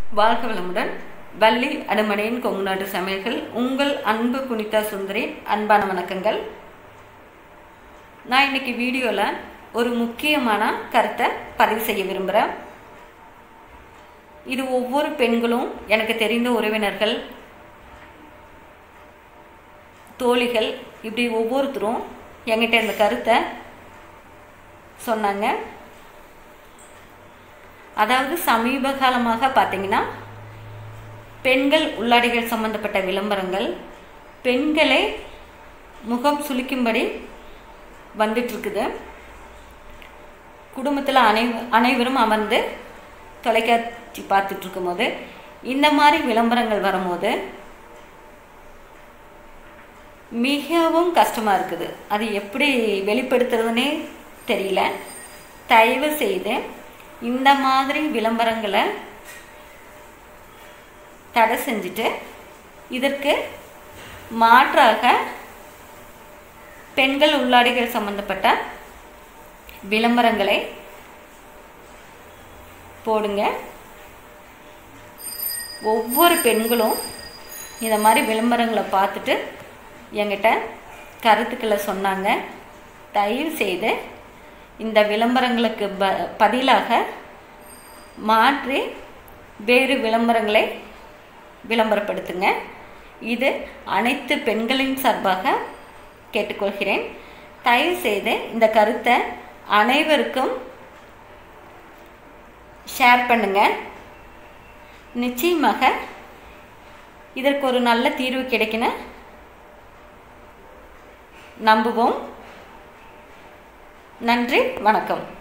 வாழ்க வளமுடன் வள்ளி அனுமனையின் கொங்கு நாட்டு சமையல்கள் உங்கள் அன்பு குனிதா சுந்தரி அன்பான வணக்கங்கள் நான் இன்னைக்கு வீடியோவில் ஒரு முக்கியமான கருத்தை பதிவு செய்ய விரும்புகிறேன் இது ஒவ்வொரு பெண்களும் எனக்கு தெரிந்த உறவினர்கள் தோழிகள் இப்படி ஒவ்வொருத்தரும் என்கிட்ட இந்த கருத்தை சொன்னாங்க அதாவது சமீப காலமாக பார்த்தீங்கன்னா பெண்கள் உள்ளாடைகள் சம்பந்தப்பட்ட விளம்பரங்கள் பெண்களை முகம் சுளிக்கும்படி வந்துட்டுருக்குது குடும்பத்தில் அனை அனைவரும் அமர்ந்து தொலைக்காட்சி பார்த்துட்டு இருக்கும்போது இந்த மாதிரி விளம்பரங்கள் வரும்போது மிகவும் கஷ்டமாக இருக்குது அது எப்படி வெளிப்படுத்துறதுனே தெரியல தயவு செய்து இந்த மாதிரி விளம்பரங்களை தடை செஞ்சுட்டு இதற்கு மாற்றாக பெண்கள் உள்ளாடைகள் சம்பந்தப்பட்ட விளம்பரங்களை போடுங்க ஒவ்வொரு பெண்களும் இந்த மாதிரி விளம்பரங்களை பார்த்துட்டு என்கிட்ட கருத்துக்களை சொன்னாங்க தயவு செய்து இந்த விளம்பரங்களுக்கு ப பதிலாக மாற்றி வேறு விளம்பரங்களை விளம்பரப்படுத்துங்க இது அனைத்து பெண்களின் சார்பாக கேட்டுக்கொள்கிறேன் தயவு செய்து இந்த கருத்தை அனைவருக்கும் ஷேர் பண்ணுங்க நிச்சயமாக இதற்கு ஒரு நல்ல தீர்வு கிடைக்கணும் நம்புவோம் நன்றி வணக்கம்